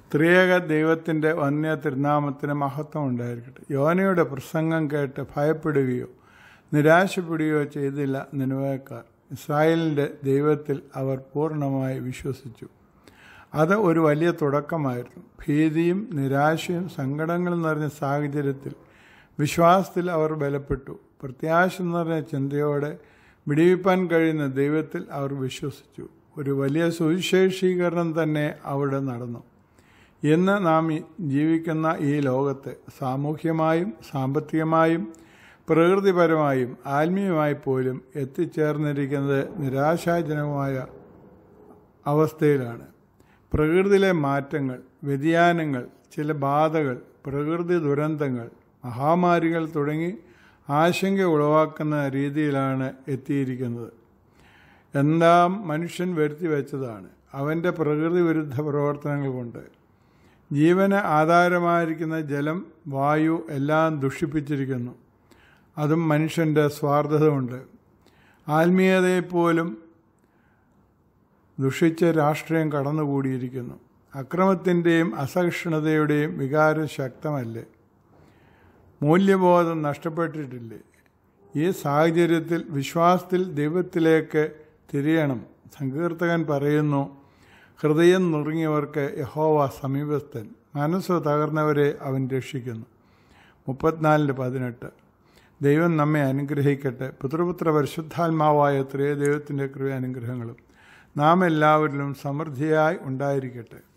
ത്രിയേക ദൈവത്തിൻ്റെ വന്യ തിരുനാമത്തിന് മഹത്വം ഉണ്ടായിരിക്കട്ടെ യോനയുടെ പ്രസംഗം കേട്ട് ഭയപ്പെടുകയോ നിരാശപ്പെടുകയോ ചെയ്തില്ല നിനുവേക്കാർ ഇസ്രായേലിൻ്റെ ദൈവത്തിൽ അവർ പൂർണ്ണമായി വിശ്വസിച്ചു അത് ഒരു വലിയ തുടക്കമായിരുന്നു ഭീതിയും നിരാശയും സങ്കടങ്ങളും നിറഞ്ഞ സാഹചര്യത്തിൽ വിശ്വാസത്തിൽ അവർ ബലപ്പെട്ടു പ്രത്യാശ നിറഞ്ഞ ചിന്തയോടെ വിടിവിപ്പാൻ കഴിയുന്ന ദൈവത്തിൽ അവർ വിശ്വസിച്ചു ഒരു വലിയ സുവിശേഷീകരണം തന്നെ അവിടെ നടന്നു ഇന്ന് നാം ജീവിക്കുന്ന ഈ ലോകത്ത് സാമൂഹ്യമായും സാമ്പത്തികമായും പ്രകൃതിപരമായും ആത്മീയമായി പോലും എത്തിച്ചേർന്നിരിക്കുന്നത് നിരാശാജനകമായ അവസ്ഥയിലാണ് പ്രകൃതിയിലെ മാറ്റങ്ങൾ വ്യതിയാനങ്ങൾ ചില ബാധകൾ പ്രകൃതി ദുരന്തങ്ങൾ മഹാമാരികൾ തുടങ്ങി ആശങ്ക ഉളവാക്കുന്ന രീതിയിലാണ് എത്തിയിരിക്കുന്നത് എല്ലാം മനുഷ്യൻ വരുത്തി വെച്ചതാണ് അവൻ്റെ പ്രകൃതി വിരുദ്ധ പ്രവർത്തനങ്ങൾ കൊണ്ട് ജീവന് ആധാരമായിരിക്കുന്ന ജലം വായു എല്ലാം ദുഷിപ്പിച്ചിരിക്കുന്നു അതും മനുഷ്യൻ്റെ സ്വാർത്ഥത കൊണ്ട് ആത്മീയതയെപ്പോലും ദുഷിച്ച രാഷ്ട്രീയം കടന്നുകൂടിയിരിക്കുന്നു അക്രമത്തിൻ്റെയും അസഹിഷ്ണുതയുടെയും വികാരം ശക്തമല്ലേ മൂല്യബോധം നഷ്ടപ്പെട്ടിട്ടില്ലേ ഈ സാഹചര്യത്തിൽ വിശ്വാസത്തിൽ ദൈവത്തിലേക്ക് തിരിയണം സങ്കീർത്തകൻ പറയുന്നു ഹൃദയം നുറുങ്ങിയവർക്ക് യഹോവ സമീപസ്ഥൻ മനസ്സ് തകർന്നവരെ അവൻ രക്ഷിക്കുന്നു മുപ്പത്തിനാലിൻ്റെ പതിനെട്ട് ദൈവം നമ്മെ അനുഗ്രഹിക്കട്ടെ പുത്രപുത്ര പരിശുദ്ധാത്മാവായ ത്രേ ദൈവത്തിൻ്റെ കൃപ അനുഗ്രഹങ്ങളും നാം എല്ലാവരിലും സമൃദ്ധിയായി ഉണ്ടായിരിക്കട്ടെ